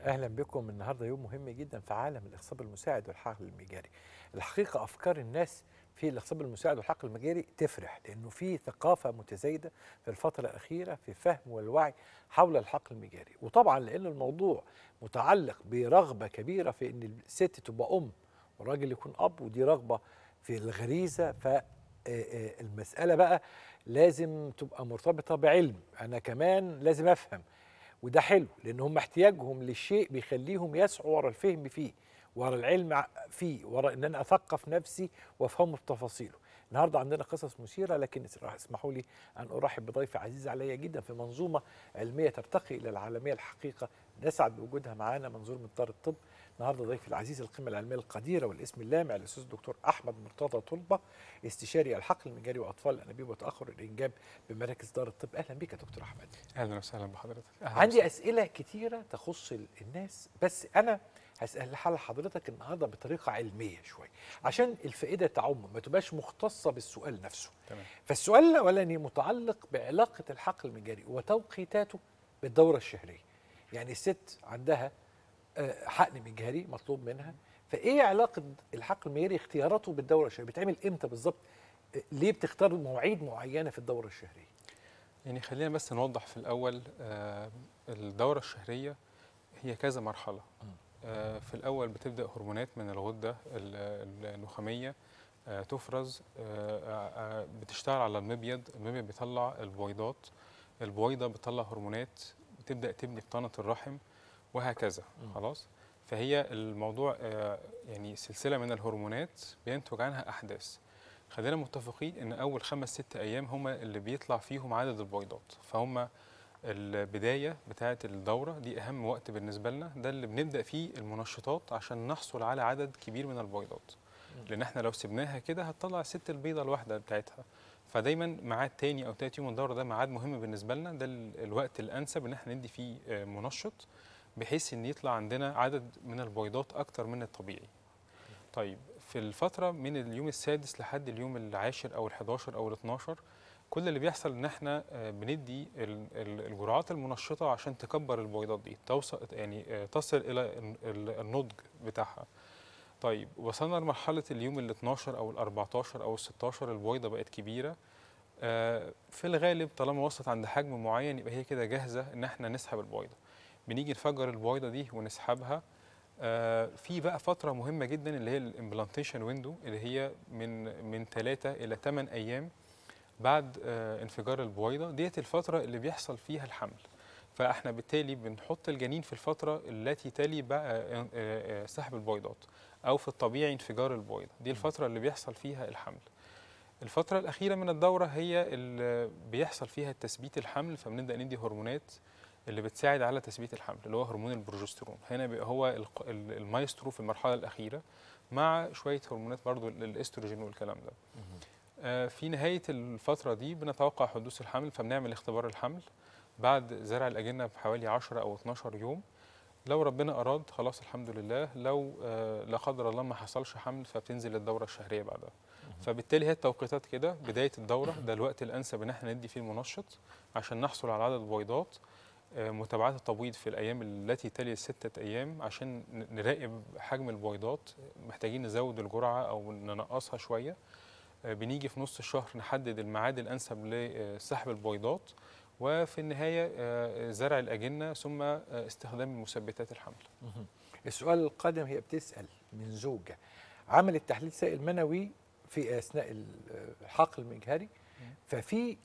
اهلا بكم النهارده يوم مهم جدا في عالم الاخصاب المساعد والحقل المجاري. الحقيقه افكار الناس في الاخصاب المساعد والحقل المجاري تفرح لانه في ثقافه متزايده في الفتره الاخيره في فهم والوعي حول الحقل المجاري، وطبعا لان الموضوع متعلق برغبه كبيره في ان الست تبقى ام والراجل يكون اب ودي رغبه في الغريزه فالمساله بقى لازم تبقى مرتبطه بعلم، انا كمان لازم افهم وده حلو لان هم احتياجهم للشيء بيخليهم يسعوا ورا الفهم فيه ورا العلم فيه ورا ان انا اثقف نفسي وافهمه بتفاصيله النهارده عندنا قصص مثيره لكن اسمحوا لي ان ارحب بضيف عزيز عليا جدا في منظومه علميه ترتقي الى العالميه الحقيقه نسعد بوجودها معانا منظور من دار الطب النهارده ضيفي العزيز القيمه العلميه القديره والاسم اللامع الاستاذ الدكتور احمد مرتضى طلبه استشاري الحقل المجاري واطفال الانابيب وتاخر الانجاب بمراكز دار الطب اهلا بك يا دكتور احمد اهلا وسهلا بحضرتك أهلا عندي وسهلا. اسئله كتيره تخص الناس بس انا هسال حضرتك النهارده بطريقه علميه شويه عشان الفائده تعم ما تبقاش مختصه بالسؤال نفسه تمام. فالسؤال الاولاني متعلق بعلاقه الحقل المجاري وتوقيتاته بالدوره الشهريه يعني الست عندها حقن مجهري مطلوب منها فايه علاقه الحقل المجهري اختياراته بالدوره الشهريه بيتعمل امتى بالظبط ليه بتختار مواعيد معينه في الدوره الشهريه يعني خلينا بس نوضح في الاول آه الدوره الشهريه هي كذا مرحله آه في الاول بتبدا هرمونات من الغده النخاميه آه تفرز بتشتغل على المبيض المبيض بيطلع البويضات البويضه بتطلع هرمونات بتبدا تبني بطانه الرحم وهكذا خلاص فهي الموضوع يعني سلسله من الهرمونات بينتج عنها احداث خلينا متفقين ان اول خمس ست ايام هم اللي بيطلع فيهم عدد البويضات فهم البدايه بتاعه الدوره دي اهم وقت بالنسبه لنا ده اللي بنبدا فيه المنشطات عشان نحصل على عدد كبير من البويضات لان احنا لو سبناها كده هتطلع ست البيضه الواحده بتاعتها فدايما ميعاد تاني او تالت يوم الدوره ده ميعاد مهم بالنسبه لنا ده الوقت الانسب ان احنا ندي فيه منشط بحيث ان يطلع عندنا عدد من البويضات اكتر من الطبيعي طيب في الفتره من اليوم السادس لحد اليوم العاشر او ال11 او ال12 كل اللي بيحصل ان احنا بندي الجرعات المنشطه عشان تكبر البويضات دي توصل يعني تصل الى النضج بتاعها طيب وصلنا لمرحله اليوم ال12 او ال14 او ال16 البويضه بقت كبيره في الغالب طالما وصلت عند حجم معين يبقى هي كده جاهزه ان احنا نسحب البويضه بنيجي نفجر البويضه دي ونسحبها آه في بقى فتره مهمه جدا اللي هي الامبلانتيشن ويندو اللي هي من من 3 الى 8 ايام بعد آه انفجار البويضه ديت الفتره اللي بيحصل فيها الحمل فاحنا بالتالي بنحط الجنين في الفتره التي تلي بقى آه سحب البويضات او في الطبيعي انفجار البويضه دي الفتره اللي بيحصل فيها الحمل الفتره الاخيره من الدوره هي اللي بيحصل فيها تثبيت الحمل فبنبدا ندي هرمونات اللي بتساعد على تثبيت الحمل اللي هو هرمون البروجسترون هنا بيبقى هو المايسترو في المرحله الاخيره مع شويه هرمونات برضو الاستروجين والكلام ده آه في نهايه الفتره دي بنتوقع حدوث الحمل فبنعمل اختبار الحمل بعد زرع الاجنه بحوالي 10 او 12 يوم لو ربنا اراد خلاص الحمد لله لو آه لا قدر الله ما حصلش حمل فبتنزل الدوره الشهريه بعدها فبالتالي هي التوقيتات كده بدايه الدوره ده الوقت الانسب ان احنا ندي فيه المنشط عشان نحصل على عدد بويضات متابعات التبويض في الايام التي تلي الستة ايام عشان نراقب حجم البويضات محتاجين نزود الجرعه او ننقصها شويه بنيجي في نص الشهر نحدد الميعاد الانسب لسحب البويضات وفي النهايه زرع الاجنه ثم استخدام مثبتات الحمل. السؤال القادم هي بتسال من زوجه عملت تحليل سائل منوي في اثناء الحقل المجهري ففي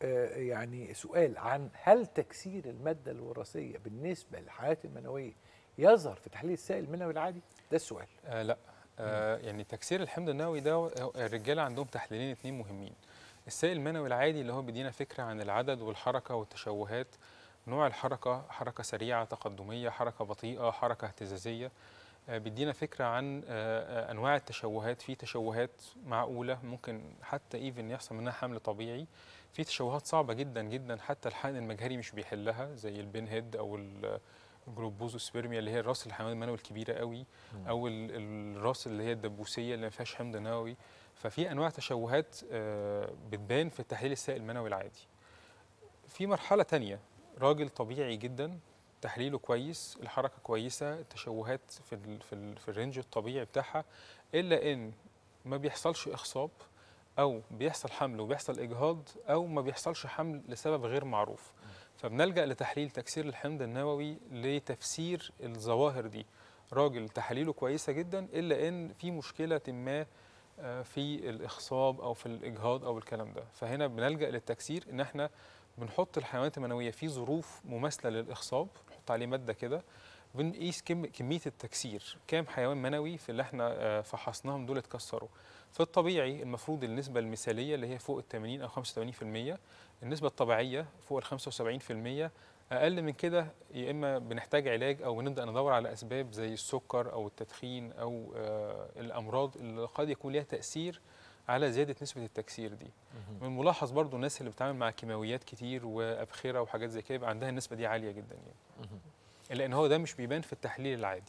يعني سؤال عن هل تكسير الماده الوراثيه بالنسبه للحياه المنويه يظهر في تحليل السائل المنوي العادي؟ ده السؤال. آه لا آه يعني تكسير الحمض النووي ده الرجاله عندهم تحليلين اثنين مهمين. السائل المنوي العادي اللي هو بيدينا فكره عن العدد والحركه والتشوهات نوع الحركه حركه سريعه تقدميه حركه بطيئه حركه اهتزازيه آه بيدينا فكره عن آه انواع التشوهات في تشوهات معقوله ممكن حتى ايفن يحصل منها حمل طبيعي في تشوهات صعبه جدا جدا حتى الحقن المجهري مش بيحلها زي البين هيد او الجلوبوزوسبيرميا اللي هي الراس الحيوان المنوي الكبيره قوي او الراس اللي هي الدبوسيه اللي ما فيهاش حمض نووي ففي انواع تشوهات بتبان في التحليل السائل المنوي العادي في مرحله تانية راجل طبيعي جدا تحليله كويس الحركه كويسه التشوهات في ال في ال في الرينج الطبيعي بتاعها الا ان ما بيحصلش اخصاب او بيحصل حمل وبيحصل اجهاض او ما بيحصلش حمل لسبب غير معروف فبنلجا لتحليل تكسير الحمض النووي لتفسير الظواهر دي راجل تحاليله كويسه جدا الا ان في مشكله ما آه، في الاخصاب او في الاجهاض او الكلام ده فهنا بنلجا للتكسير ان احنا بنحط الحيوانات المنويه في ظروف مماثله للاخصاب نحط عليه ماده كده بنقيس كم كميه التكسير كام حيوان منوي في اللي احنا آه، فحصناهم دول اتكسروا في الطبيعي المفروض النسبه المثاليه اللي هي فوق ال 80 او 85% النسبه الطبيعيه فوق ال 75% اقل من كده يا اما بنحتاج علاج او بنبدا ندور على اسباب زي السكر او التدخين او آه، الامراض اللي قد يكون لها تاثير على زياده نسبه التكسير دي من الملاحظ برضو الناس اللي بتتعامل مع كيماويات كتير وابخره وحاجات زي كده يبقى عندها النسبه دي عاليه جدا يعني الا ان هو ده مش بيبان في التحليل العادي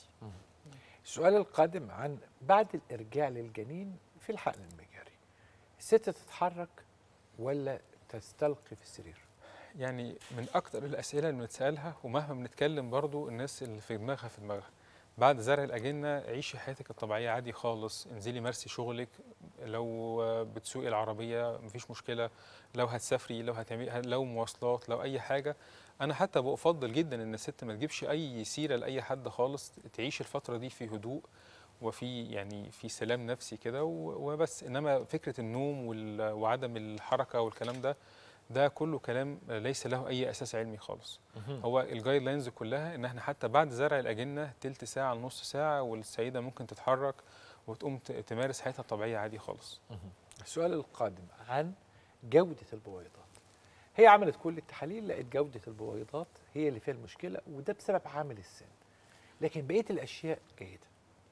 السؤال القادم عن بعد الارجاع للجنين في الحقن المجاري الست تتحرك ولا تستلقي في السرير يعني من اكتر الاسئله اللي بنتسالها ومهما بنتكلم برضو الناس اللي في دماغها في دماغها بعد زرع الاجنه عيشي حياتك الطبيعيه عادي خالص انزلي مارسي شغلك لو بتسوقي العربيه مفيش مشكله لو هتسافري لو هتعملي لو مواصلات لو اي حاجه انا حتى بفضل جدا ان الست ما تجيبش اي سيره لاي حد خالص تعيش الفتره دي في هدوء وفي يعني في سلام نفسي كده و- وبس انما فكره النوم وال- وعدم الحركه والكلام ده ده كله كلام ليس له اي اساس علمي خالص هو الجايد لاينز كلها ان احنا حتى بعد زرع الاجنه تلت ساعه لنص ساعه والسيده ممكن تتحرك وتقوم ت- تمارس حياتها الطبيعيه عادي خالص السؤال القادم عن جودة البويضات هي عملت كل التحاليل لقت جودة البويضات هي اللي فيها المشكلة وده بسبب عامل السن لكن بقية الأشياء جيدة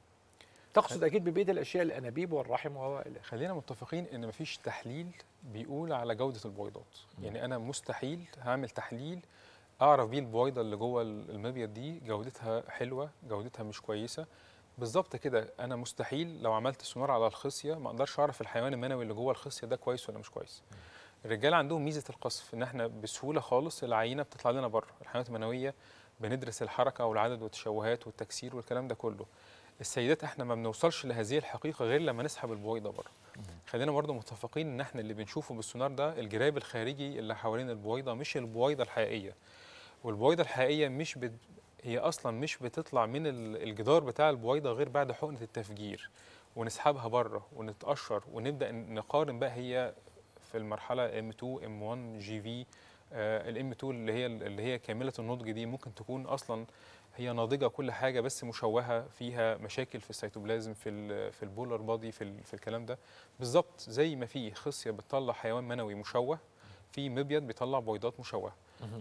تقصد أكيد ببقية الأشياء الأنابيب والرحم وهو إلى آخره. خلينا متفقين ان مفيش تحليل بيقول على جوده البويضات يعني انا مستحيل هعمل تحليل اعرف بيه البويضه اللي جوه المبيض دي جودتها حلوه جودتها مش كويسه بالظبط كده انا مستحيل لو عملت سونار على الخصيه ما اقدرش اعرف الحيوان المنوي اللي جوه الخصيه ده كويس ولا مش كويس الرجاله عندهم ميزه القصف ان احنا بسهوله خالص العينه بتطلع لنا بره الحيوانات المنويه بندرس الحركه والعدد والتشوهات والتكسير والكلام ده كله السيدات احنا ما بنوصلش لهذه الحقيقه غير لما نسحب البويضه بره خلينا برضه متفقين ان احنا اللي بنشوفه بالسونار ده الجراب الخارجي اللي حوالين البويضه مش البويضه الحقيقيه والبويضه الحقيقيه مش بت... هي اصلا مش بتطلع من ال- الجدار بتاع البويضه غير بعد حقنه التفجير ونسحبها بره ونتقشر ونبدا نقارن بقى هي في المرحله M2 M1 GV الام 2 اللي هي اللي هي كامله النضج دي ممكن تكون اصلا هي ناضجه كل حاجه بس مشوهه فيها مشاكل في السيتوبلازم في ال في البولر بادي في, ال في الكلام ده بالظبط زي ما في خصيه بتطلع حيوان منوي مشوه في مبيض بيطلع بويضات مشوهه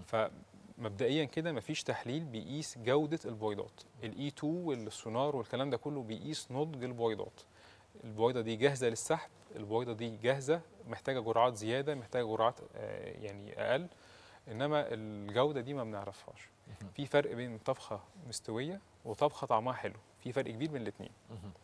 فمبدئيا كده مفيش تحليل بيقيس جوده البويضات الاي 2 والسونار والكلام ده كله بيقيس نضج البويضات البويضه دي جاهزه للسحب البويضه دي جاهزه محتاجه جرعات زياده محتاجه جرعات آه، يعني اقل انما الجوده دي ما بنعرفهاش في فرق بين طبخه مستويه وطبخه طعمها حلو في فرق كبير بين الاثنين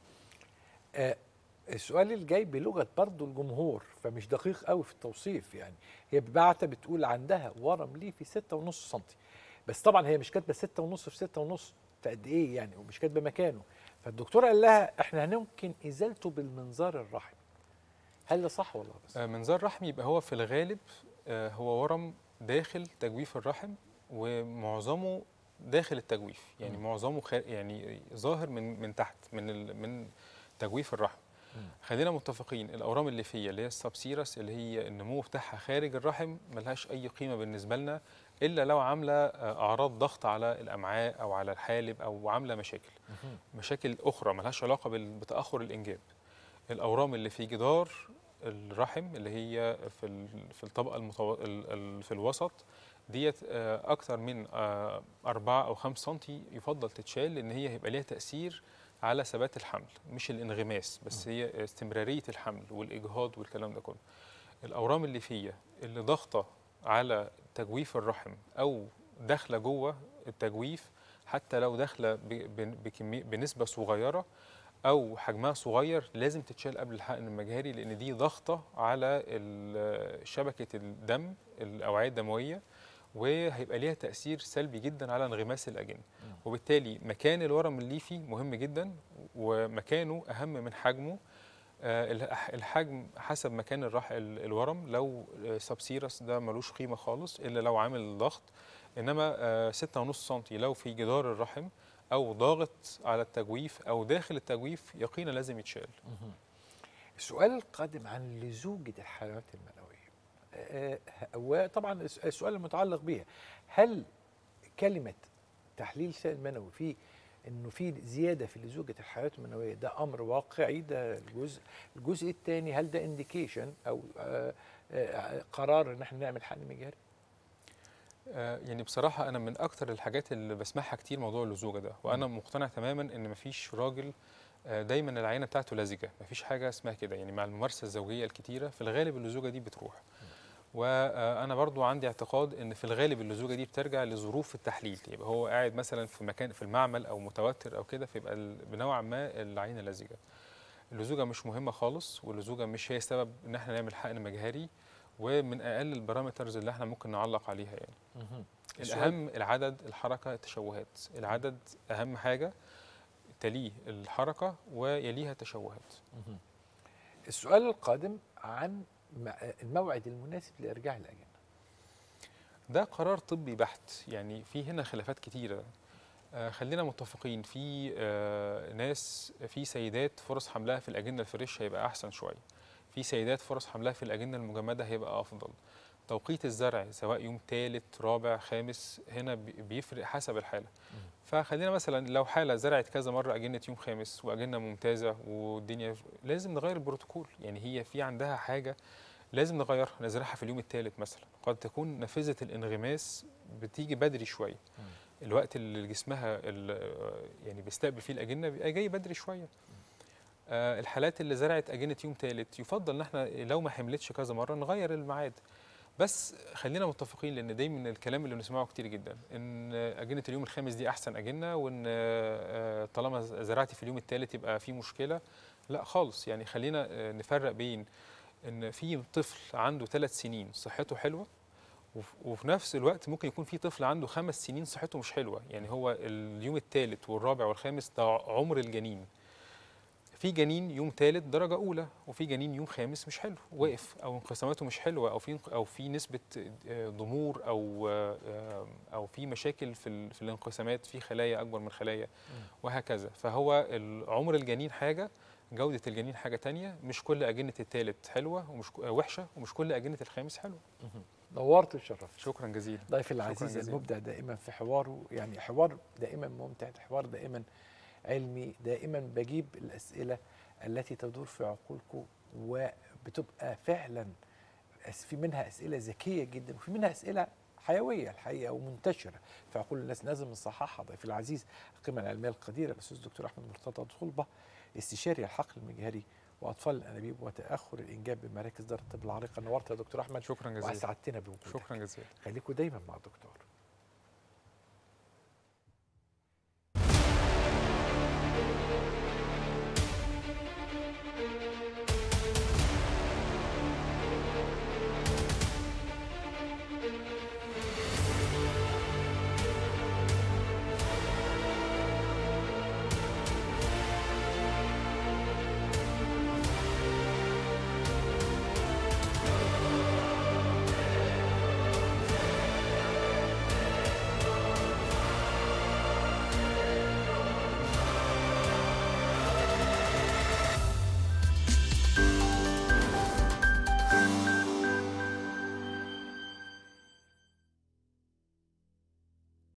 آه السؤال الجاي بلغه برضو الجمهور فمش دقيق قوي في التوصيف يعني هي بعتة بتقول عندها ورم ليفي ستة ونص سنتي بس طبعا هي مش كاتبه ستة ونص في ستة ونص في قد ايه يعني ومش كاتبه مكانه فالدكتور قال لها احنا هنمكن ازالته بالمنظار الرحمي هل ده صح ولا بس؟ آه، منظار رحمي يبقى هو في الغالب آه، هو ورم داخل تجويف الرحم ومعظمه داخل التجويف يعني مم. معظمه خا... يعني ظاهر من من تحت من ال... من تجويف الرحم مم. خلينا متفقين الاورام الليفيه اللي هي السبسيرس اللي هي النمو بتاعها خارج الرحم ملهاش اي قيمه بالنسبه لنا الا لو عامله آه، اعراض ضغط على الامعاء او على الحالب او عامله مشاكل مشاكل اخرى ملهاش علاقه بال- بتاخر الانجاب الاورام اللي في جدار الرحم اللي هي في ال- في الطبقه المتو... ال- ال- في الوسط ديت آه، اكثر من آه، أربعة او 5 سم يفضل تتشال لان هي هيبقى ليها تاثير على ثبات الحمل مش الانغماس بس هي استمراريه الحمل والاجهاض والكلام ده كله الاورام الليفيه اللي ضاغطه على تجويف الرحم او داخله جوه التجويف حتى لو داخله ب- ب- بكمية بنسبه صغيره او حجمها صغير لازم تتشال قبل الحقن المجهري لان دي ضغطه على ال- شبكه الدم الاوعيه الدمويه وهيبقى ليها تاثير سلبي جدا على انغماس الاجنه مم. وبالتالي مكان الورم الليفي مهم جدا ومكانه اهم من حجمه آه، الح- الحجم حسب مكان الرح ال- الورم لو سبسيرس ده ملوش قيمه خالص الا لو عامل ضغط انما آه، ستة ونص سنتي لو في جدار الرحم او ضاغط على التجويف او داخل التجويف يقينا لازم يتشال مهم. السؤال القادم عن لزوجة الحيوانات المنوية آه، وطبعا الس- السؤال المتعلق بها هل كلمة تحليل سائل منوي في انه في زياده في لزوجه الحيوانات المنويه ده امر واقعي ده الجزء الجزء الثاني هل ده انديكيشن او آه، آه، قرار ان احنا نعمل حقن مجاري آه، يعني بصراحة أنا من أكتر الحاجات اللي بسمعها كتير موضوع اللزوجة ده وأنا مقتنع تماما إن مفيش راجل آه، دايما العينة بتاعته لزجة مفيش حاجة اسمها كده يعني مع الممارسة الزوجية الكتيرة في الغالب اللزوجة دي بتروح وأنا برضو عندي اعتقاد إن في الغالب اللزوجة دي بترجع لظروف التحليل يبقى هو قاعد مثلا في مكان في المعمل أو متوتر أو كده فيبقى ال- بنوعا ما العينة لزجة اللزوجة مش مهمة خالص واللزوجة مش هي سبب إن احنا نعمل حقن مجهري ومن أقل البارامترز اللي احنا ممكن نعلق عليها يعني السؤال- الأهم العدد الحركة التشوهات العدد أهم حاجة تليه الحركة ويليها التشوهات مهم. السؤال القادم عن م- الموعد المناسب لارجاع الاجنه ده قرار طبي بحت يعني في هنا خلافات كتيرة آه خلينا متفقين في آه ناس في سيدات فرص حملها في الأجنة الفريش هيبقى أحسن شوية في سيدات فرص حملها في الأجنة المجمدة هيبقى أفضل توقيت الزرع سواء يوم ثالث رابع خامس هنا بي- بيفرق حسب الحالة فخلينا مثلا لو حالة زرعت كذا مرة أجنة يوم خامس وأجنة ممتازة والدنيا لازم نغير البروتوكول يعني هي في عندها حاجة لازم نغيرها نزرعها في اليوم الثالث مثلا قد تكون نافذة الانغماس بتيجي بدري شوية الوقت اللي جسمها ال- يعني بيستقبل فيه الأجنة بيبقى جاي بدري شوية آه، الحالات اللي زرعت أجنة يوم ثالث يفضل إن احنا لو ما حملتش كذا مرة نغير الميعاد بس خلينا متفقين لان دايما الكلام اللي بنسمعه كتير جدا ان اجنه اليوم الخامس دي احسن اجنه وان آه، طالما زرعتي في اليوم الثالث يبقى في مشكله لا خالص يعني خلينا آه، نفرق بين ان في طفل عنده ثلاث سنين صحته حلوه وف- وفي نفس الوقت ممكن يكون في طفل عنده خمس سنين صحته مش حلوه يعني هو اليوم الثالث والرابع والخامس ده عمر الجنين في جنين يوم ثالث درجه اولى وفي جنين يوم خامس مش حلو واقف او انقساماته مش حلوه او في او في نسبه آه، ضمور او آه، او في مشاكل في ال- في الانقسامات في خلايا اكبر من خلايا وهكذا فهو ال- عمر الجنين حاجه جوده الجنين حاجه تانية مش كل اجنه الثالث حلوه ومش ك- آه، وحشه ومش كل اجنه الخامس حلوه نورت وشرفت شكرا جزيلا ضيفي العزيز جزيلا. المبدع دائما في حواره يعني حوار دائما ممتع حوار دائما علمي دائما بجيب الأسئلة التي تدور في عقولكم وبتبقى فعلا أس- في منها أسئلة ذكية جدا وفي منها أسئلة حيوية الحقيقة ومنتشرة في عقول الناس لازم نصححها ضيفي العزيز القيمة العلمية القديرة الأستاذ الدكتور أحمد مرتضى طلبة استشاري الحقل المجهري وأطفال الأنابيب وتأخر الإنجاب بمراكز دار الطب العريقة نورت يا دكتور أحمد شكرا جزيلا وأسعدتنا بوجودك شكرا جزيلا خليكم دايما مع الدكتور